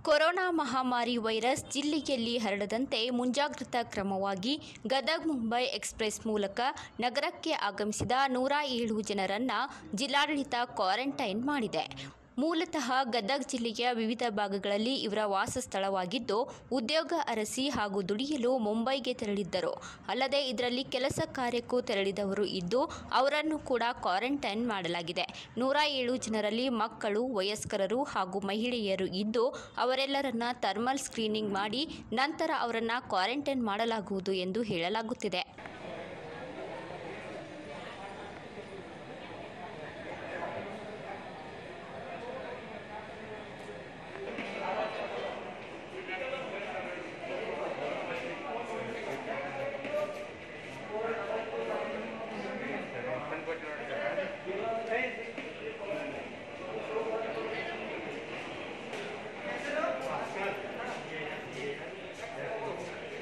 corona ಮಹಾಮಾರಿ virus ಜಿಲ್ಲೆಯಲ್ಲಿ ಹರಡದಂತೆ ಮುಂಜಾಗ್ರತಾ ಕ್ರಮವಾಗಿ ಗದಗ್ ಮುಂಬೈ ಎಕ್ಸ್ಪ್ರೆಸ್ ಮೂಲಕ ನಗರಕ್ಕೆ ಆಗಮಿಸಿದ ನೂರ ಏಳು ಜನರನ್ನ ಜಿಲ್ಲಾಡಳಿತ ಕ್ವಾರಂಟೈನ್ ಮಾಡಿದೆ ಮೂಲತಃ ಗದಗ್ ಜಿಲ್ಲೆಯ ವಿವಿಧ ಭಾಗಗಳಲ್ಲಿ ಇವರ ವಾಸಸ್ಥಳವಾಗಿದ್ದು ಉದ್ಯೋಗ ಅರಸಿ ಹಾಗೂ ದುಡಿಯಲು ಮುಂಬೈಗೆ ತೆರಳಿದ್ದರು ಅಲ್ಲದೆ ಇದರಲ್ಲಿ ಕೆಲಸ ಕಾರ್ಯಕ್ಕೂ ತೆರಳಿದವರು ಇದ್ದು ಅವರನ್ನು ಕೂಡ ಕ್ವಾರಂಟೈನ್ ಮಾಡಲಾಗಿದೆ ನೂರ ಏಳು ಜನರಲ್ಲಿ ಮಕ್ಕಳು ವಯಸ್ಕರರು ಹಾಗೂ ಮಹಿಳೆಯರು ಇದ್ದು ಅವರೆಲ್ಲರನ್ನ ಥರ್ಮಲ್ ಸ್ಕ್ರೀನಿಂಗ್ ಮಾಡಿ ನಂತರ ಅವರನ್ನ ಕ್ವಾರಂಟೈನ್ ಮಾಡಲಾಗುವುದು ಎಂದು ಹೇಳಲಾಗುತ್ತಿದೆ